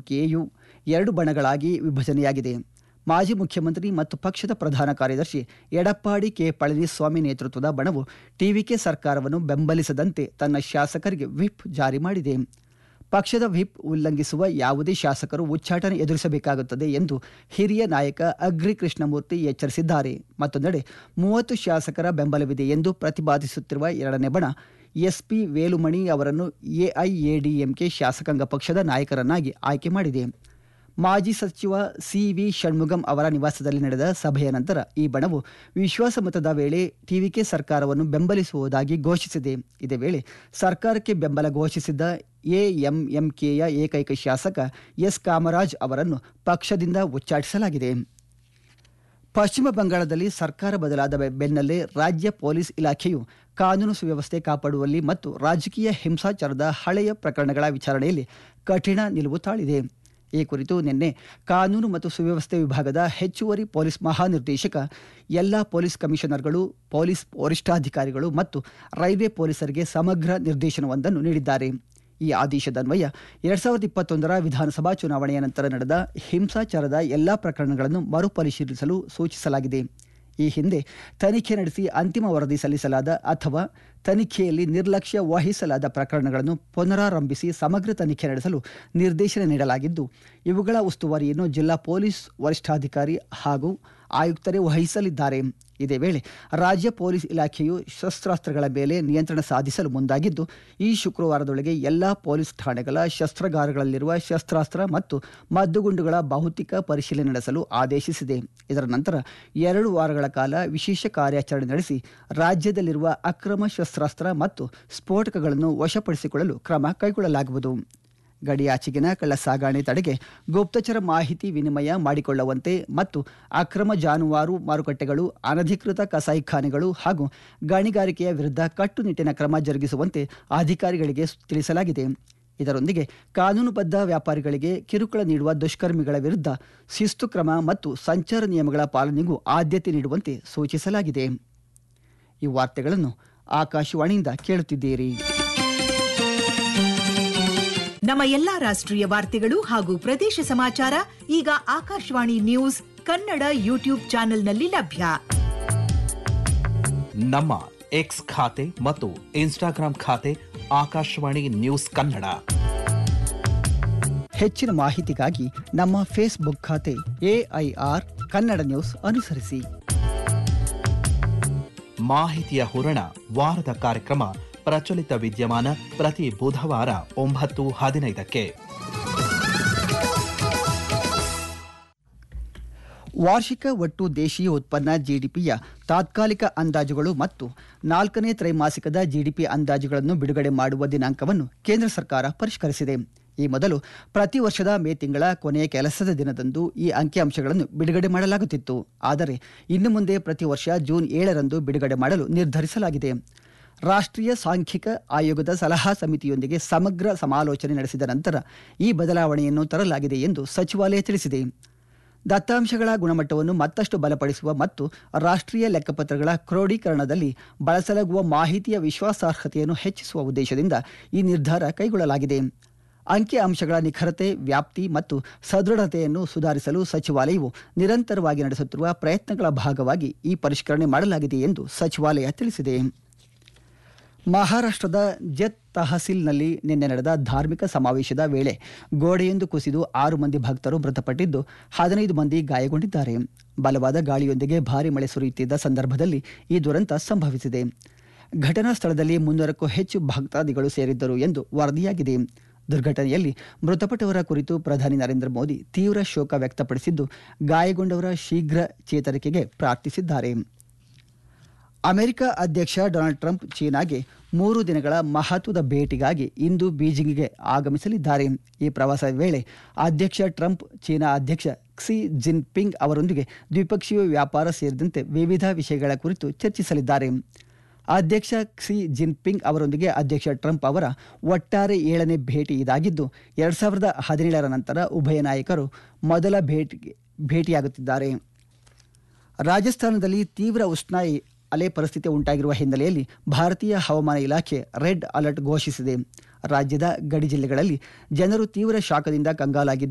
ಎಐಎಡಿಎಂಕೆಯು ಎರಡು ಬಣಗಳಾಗಿ ವಿಭಜನೆಯಾಗಿದೆ ಮಾಜಿ ಮುಖ್ಯಮಂತ್ರಿ ಮತ್ತು ಪಕ್ಷದ ಪ್ರಧಾನ ಕಾರ್ಯದರ್ಶಿ ಎಡಪ್ಪಾಡಿ ಕೆ ಪಳನಿಸ್ವಾಮಿ ನೇತೃತ್ವದ ಬಣವು ಟಿವಿಕೆ ಸರ್ಕಾರವನ್ನು ಬೆಂಬಲಿಸದಂತೆ ತನ್ನ ಶಾಸಕರಿಗೆ ವಿಪ್ ಜಾರಿ ಮಾಡಿದೆ ಪಕ್ಷದ ವಿಪ್ ಉಲ್ಲಂಘಿಸುವ ಯಾವುದೇ ಶಾಸಕರು ಉಚ್ಚಾಟನೆ ಎದುರಿಸಬೇಕಾಗುತ್ತದೆ ಎಂದು ಹಿರಿಯ ನಾಯಕ ಅಗ್ರಿ ಕೃಷ್ಣಮೂರ್ತಿ ಎಚ್ಚರಿಸಿದ್ದಾರೆ ಮತ್ತೊಂದೆಡೆ ಮೂವತ್ತು ಶಾಸಕರ ಬೆಂಬಲವಿದೆ ಎಂದು ಪ್ರತಿಪಾದಿಸುತ್ತಿರುವ ಎರಡನೇ ಬಣ ಎಸ್ಪಿ ವೇಲುಮಣಿ ಅವರನ್ನು ಎಐಎಡಿಎಂಕೆ ಶಾಸಕಾಂಗ ಪಕ್ಷದ ನಾಯಕರನ್ನಾಗಿ ಆಯ್ಕೆ ಮಾಡಿದೆ ಮಾಜಿ ಸಚಿವ ಸಿವಿ ಷಣ್ಮುಗಂ ಅವರ ನಿವಾಸದಲ್ಲಿ ನಡೆದ ಸಭೆಯ ನಂತರ ಈ ಬಣವು ವಿಶ್ವಾಸಮತದ ವೇಳೆ ಟಿವಿಕೆ ಸರ್ಕಾರವನ್ನು ಬೆಂಬಲಿಸುವುದಾಗಿ ಘೋಷಿಸಿದೆ ಇದೇ ವೇಳೆ ಸರ್ಕಾರಕ್ಕೆ ಬೆಂಬಲ ಘೋಷಿಸಿದ್ದ ಎಎಂಎಂಕೆಯ ಏಕೈಕ ಶಾಸಕ ಎಸ್ ಕಾಮರಾಜ್ ಅವರನ್ನು ಪಕ್ಷದಿಂದ ಉಚ್ಚಾಟಿಸಲಾಗಿದೆ ಪಶ್ಚಿಮ ಬಂಗಾಳದಲ್ಲಿ ಸರ್ಕಾರ ಬದಲಾದ ಬೆ- ಬೆನ್ನಲ್ಲೇ ರಾಜ್ಯ ಪೊಲೀಸ್ ಇಲಾಖೆಯು ಕಾನೂನು ಸುವ್ಯವಸ್ಥೆ ಕಾಪಾಡುವಲ್ಲಿ ಮತ್ತು ರಾಜಕೀಯ ಹಿಂಸಾಚಾರದ ಹಳೆಯ ಪ್ರಕರಣಗಳ ವಿಚಾರಣೆಯಲ್ಲಿ ಕಠಿಣ ನಿಲುವು ತಾಳಿದೆ ಈ ಕುರಿತು ನಿನ್ನೆ ಕಾನೂನು ಮತ್ತು ಸುವ್ಯವಸ್ಥೆ ವಿಭಾಗದ ಹೆಚ್ಚುವರಿ ಪೊಲೀಸ್ ಮಹಾನಿರ್ದೇಶಕ ಎಲ್ಲ ಪೊಲೀಸ್ ಕಮಿಷನರ್ಗಳು ಪೊಲೀಸ್ ವರಿಷ್ಠಾಧಿಕಾರಿಗಳು ಮತ್ತು ರೈಲ್ವೆ ಪೊಲೀಸರಿಗೆ ಸಮಗ್ರ ನಿರ್ದೇಶನವೊಂದನ್ನು ನೀಡಿದ್ದಾರೆ ಈ ಆದೇಶದನ್ವಯ ಎರಡ್ ಸಾವಿರದ ಇಪ್ಪತ್ತೊಂದರ ವಿಧಾನಸಭಾ ಚುನಾವಣೆಯ ನಂತರ ನಡೆದ ಹಿಂಸಾಚಾರದ ಎಲ್ಲಾ ಪ್ರಕರಣಗಳನ್ನು ಮರುಪರಿಶೀಲಿಸಲು ಸೂಚಿಸಲಾಗಿದೆ ಈ ಹಿಂದೆ ತನಿಖೆ ನಡೆಸಿ ಅಂತಿಮ ವರದಿ ಸಲ್ಲಿಸಲಾದ ಅಥವಾ ತನಿಖೆಯಲ್ಲಿ ನಿರ್ಲಕ್ಷ್ಯ ವಹಿಸಲಾದ ಪ್ರಕರಣಗಳನ್ನು ಪುನರಾರಂಭಿಸಿ ಸಮಗ್ರ ತನಿಖೆ ನಡೆಸಲು ನಿರ್ದೇಶನ ನೀಡಲಾಗಿದ್ದು ಇವುಗಳ ಉಸ್ತುವಾರಿಯನ್ನು ಜಿಲ್ಲಾ ಪೊಲೀಸ್ ವರಿಷ್ಠಾಧಿಕಾರಿ ಹಾಗೂ ಆಯುಕ್ತರೇ ವಹಿಸಲಿದ್ದಾರೆ ಇದೇ ವೇಳೆ ರಾಜ್ಯ ಪೊಲೀಸ್ ಇಲಾಖೆಯು ಶಸ್ತ್ರಾಸ್ತ್ರಗಳ ಮೇಲೆ ನಿಯಂತ್ರಣ ಸಾಧಿಸಲು ಮುಂದಾಗಿದ್ದು ಈ ಶುಕ್ರವಾರದೊಳಗೆ ಎಲ್ಲಾ ಪೊಲೀಸ್ ಠಾಣೆಗಳ ಶಸ್ತ್ರಾಗಾರಗಳಲ್ಲಿರುವ ಶಸ್ತ್ರಾಸ್ತ್ರ ಮತ್ತು ಮದ್ದುಗುಂಡುಗಳ ಭೌತಿಕ ಪರಿಶೀಲನೆ ನಡೆಸಲು ಆದೇಶಿಸಿದೆ ಇದರ ನಂತರ ಎರಡು ವಾರಗಳ ಕಾಲ ವಿಶೇಷ ಕಾರ್ಯಾಚರಣೆ ನಡೆಸಿ ರಾಜ್ಯದಲ್ಲಿರುವ ಅಕ್ರಮ ಶಸ್ತ್ರಾಸ್ತ್ರ ಮತ್ತು ಸ್ಫೋಟಕಗಳನ್ನು ವಶಪಡಿಸಿಕೊಳ್ಳಲು ಕ್ರಮ ಕೈಗೊಳ್ಳಲಾಗುವುದು ಗಡಿಯಾಚೆಗಿನ ಕಳ್ಳ ಸಾಗಾಣೆ ತಡೆಗೆ ಗುಪ್ತಚರ ಮಾಹಿತಿ ವಿನಿಮಯ ಮಾಡಿಕೊಳ್ಳುವಂತೆ ಮತ್ತು ಅಕ್ರಮ ಜಾನುವಾರು ಮಾರುಕಟ್ಟೆಗಳು ಅನಧಿಕೃತ ಕಸಾಯಿಖಾನೆಗಳು ಹಾಗೂ ಗಣಿಗಾರಿಕೆಯ ವಿರುದ್ಧ ಕಟ್ಟುನಿಟ್ಟಿನ ಕ್ರಮ ಜರುಗಿಸುವಂತೆ ಅಧಿಕಾರಿಗಳಿಗೆ ತಿಳಿಸಲಾಗಿದೆ ಇದರೊಂದಿಗೆ ಕಾನೂನುಬದ್ಧ ವ್ಯಾಪಾರಿಗಳಿಗೆ ಕಿರುಕುಳ ನೀಡುವ ದುಷ್ಕರ್ಮಿಗಳ ವಿರುದ್ಧ ಶಿಸ್ತು ಕ್ರಮ ಮತ್ತು ಸಂಚಾರ ನಿಯಮಗಳ ಪಾಲನೆಗೂ ಆದ್ಯತೆ ನೀಡುವಂತೆ ಸೂಚಿಸಲಾಗಿದೆ ಈ ವಾರ್ತೆಗಳನ್ನು ಆಕಾಶವಾಣಿಯಿಂದ ಕೇಳುತ್ತಿದ್ದೀರಿ ನಮ್ಮ ಎಲ್ಲಾ ರಾಷ್ಟ್ರೀಯ ವಾರ್ತೆಗಳು ಹಾಗೂ ಪ್ರದೇಶ ಸಮಾಚಾರ ಈಗ ಆಕಾಶವಾಣಿ ನ್ಯೂಸ್ ಕನ್ನಡ ಯೂಟ್ಯೂಬ್ ಚಾನೆಲ್ನಲ್ಲಿ ಲಭ್ಯ ನಮ್ಮ ಎಕ್ಸ್ ಖಾತೆ ಮತ್ತು ಇನ್ಸ್ಟಾಗ್ರಾಂ ಖಾತೆ ಆಕಾಶವಾಣಿ ನ್ಯೂಸ್ ಕನ್ನಡ ಹೆಚ್ಚಿನ ಮಾಹಿತಿಗಾಗಿ ನಮ್ಮ ಫೇಸ್ಬುಕ್ ಖಾತೆ ಎಐಆರ್ ಕನ್ನಡ ನ್ಯೂಸ್ ಅನುಸರಿಸಿ ಮಾಹಿತಿಯ ಹೂರಣ ವಾರದ ಕಾರ್ಯಕ್ರಮ ಪ್ರಚಲಿತ ವಿದ್ಯಮಾನ ಪ್ರತಿ ಬುಧವಾರ ಒಂಬತ್ತು ಹದಿನೈದಕ್ಕೆ ವಾರ್ಷಿಕ ಒಟ್ಟು ದೇಶೀಯ ಉತ್ಪನ್ನ ಜಿಡಿಪಿಯ ತಾತ್ಕಾಲಿಕ ಅಂದಾಜುಗಳು ಮತ್ತು ನಾಲ್ಕನೇ ತ್ರೈಮಾಸಿಕದ ಜಿಡಿಪಿ ಅಂದಾಜುಗಳನ್ನು ಬಿಡುಗಡೆ ಮಾಡುವ ದಿನಾಂಕವನ್ನು ಕೇಂದ್ರ ಸರ್ಕಾರ ಪರಿಷ್ಕರಿಸಿದೆ ಈ ಮೊದಲು ಪ್ರತಿ ವರ್ಷದ ಮೇ ತಿಂಗಳ ಕೊನೆಯ ಕೆಲಸದ ದಿನದಂದು ಈ ಅಂಕಿಅಂಶಗಳನ್ನು ಬಿಡುಗಡೆ ಮಾಡಲಾಗುತ್ತಿತ್ತು ಆದರೆ ಇನ್ನು ಮುಂದೆ ಪ್ರತಿ ವರ್ಷ ಜೂನ್ ಏಳರಂದು ಬಿಡುಗಡೆ ಮಾಡಲು ನಿರ್ಧರಿಸಲಾಗಿದೆ ರಾಷ್ಟ್ರೀಯ ಸಾಂಖ್ಯಿಕ ಆಯೋಗದ ಸಲಹಾ ಸಮಿತಿಯೊಂದಿಗೆ ಸಮಗ್ರ ಸಮಾಲೋಚನೆ ನಡೆಸಿದ ನಂತರ ಈ ಬದಲಾವಣೆಯನ್ನು ತರಲಾಗಿದೆ ಎಂದು ಸಚಿವಾಲಯ ತಿಳಿಸಿದೆ ದತ್ತಾಂಶಗಳ ಗುಣಮಟ್ಟವನ್ನು ಮತ್ತಷ್ಟು ಬಲಪಡಿಸುವ ಮತ್ತು ರಾಷ್ಟ್ರೀಯ ಲೆಕ್ಕಪತ್ರಗಳ ಕ್ರೋಢೀಕರಣದಲ್ಲಿ ಬಳಸಲಾಗುವ ಮಾಹಿತಿಯ ವಿಶ್ವಾಸಾರ್ಹತೆಯನ್ನು ಹೆಚ್ಚಿಸುವ ಉದ್ದೇಶದಿಂದ ಈ ನಿರ್ಧಾರ ಕೈಗೊಳ್ಳಲಾಗಿದೆ ಅಂಕಿ ಅಂಶಗಳ ನಿಖರತೆ ವ್ಯಾಪ್ತಿ ಮತ್ತು ಸದೃಢತೆಯನ್ನು ಸುಧಾರಿಸಲು ಸಚಿವಾಲಯವು ನಿರಂತರವಾಗಿ ನಡೆಸುತ್ತಿರುವ ಪ್ರಯತ್ನಗಳ ಭಾಗವಾಗಿ ಈ ಪರಿಷ್ಕರಣೆ ಮಾಡಲಾಗಿದೆ ಎಂದು ಸಚಿವಾಲಯ ತಿಳಿಸಿದೆ ಮಹಾರಾಷ್ಟ್ರದ ಜತ್ ತಹಸೀಲ್ನಲ್ಲಿ ನಿನ್ನೆ ನಡೆದ ಧಾರ್ಮಿಕ ಸಮಾವೇಶದ ವೇಳೆ ಗೋಡೆಯೊಂದು ಕುಸಿದು ಆರು ಮಂದಿ ಭಕ್ತರು ಮೃತಪಟ್ಟಿದ್ದು ಹದಿನೈದು ಮಂದಿ ಗಾಯಗೊಂಡಿದ್ದಾರೆ ಬಲವಾದ ಗಾಳಿಯೊಂದಿಗೆ ಭಾರಿ ಮಳೆ ಸುರಿಯುತ್ತಿದ್ದ ಸಂದರ್ಭದಲ್ಲಿ ಈ ದುರಂತ ಸಂಭವಿಸಿದೆ ಘಟನಾ ಸ್ಥಳದಲ್ಲಿ ಮುನ್ನೂರಕ್ಕೂ ಹೆಚ್ಚು ಭಕ್ತಾದಿಗಳು ಸೇರಿದ್ದರು ಎಂದು ವರದಿಯಾಗಿದೆ ದುರ್ಘಟನೆಯಲ್ಲಿ ಮೃತಪಟ್ಟವರ ಕುರಿತು ಪ್ರಧಾನಿ ನರೇಂದ್ರ ಮೋದಿ ತೀವ್ರ ಶೋಕ ವ್ಯಕ್ತಪಡಿಸಿದ್ದು ಗಾಯಗೊಂಡವರ ಶೀಘ್ರ ಚೇತರಿಕೆಗೆ ಪ್ರಾರ್ಥಿಸಿದ್ದಾರೆ ಅಮೆರಿಕ ಅಧ್ಯಕ್ಷ ಡೊನಾಲ್ಡ್ ಟ್ರಂಪ್ ಚೀನಾಗೆ ಮೂರು ದಿನಗಳ ಮಹತ್ವದ ಭೇಟಿಗಾಗಿ ಇಂದು ಬೀಜಿಂಗ್ಗೆ ಆಗಮಿಸಲಿದ್ದಾರೆ ಈ ಪ್ರವಾಸದ ವೇಳೆ ಅಧ್ಯಕ್ಷ ಟ್ರಂಪ್ ಚೀನಾ ಅಧ್ಯಕ್ಷ ಕ್ಸಿ ಜಿನ್ಪಿಂಗ್ ಅವರೊಂದಿಗೆ ದ್ವಿಪಕ್ಷೀಯ ವ್ಯಾಪಾರ ಸೇರಿದಂತೆ ವಿವಿಧ ವಿಷಯಗಳ ಕುರಿತು ಚರ್ಚಿಸಲಿದ್ದಾರೆ ಅಧ್ಯಕ್ಷ ಕ್ಸಿ ಜಿನ್ಪಿಂಗ್ ಅವರೊಂದಿಗೆ ಅಧ್ಯಕ್ಷ ಟ್ರಂಪ್ ಅವರ ಒಟ್ಟಾರೆ ಏಳನೇ ಭೇಟಿ ಇದಾಗಿದ್ದು ಎರಡ್ ಸಾವಿರದ ಹದಿನೇಳರ ನಂತರ ಉಭಯ ನಾಯಕರು ಮೊದಲ ಭೇಟಿ ಭೇಟಿಯಾಗುತ್ತಿದ್ದಾರೆ ರಾಜಸ್ಥಾನದಲ್ಲಿ ತೀವ್ರ ಉಷ್ಣ ಅಲೆ ಪರಿಸ್ಥಿತಿ ಉಂಟಾಗಿರುವ ಹಿನ್ನೆಲೆಯಲ್ಲಿ ಭಾರತೀಯ ಹವಾಮಾನ ಇಲಾಖೆ ರೆಡ್ ಅಲರ್ಟ್ ಘೋಷಿಸಿದೆ ರಾಜ್ಯದ ಗಡಿ ಜಿಲ್ಲೆಗಳಲ್ಲಿ ಜನರು ತೀವ್ರ ಶಾಖದಿಂದ ಕಂಗಾಲಾಗಿದ್ದು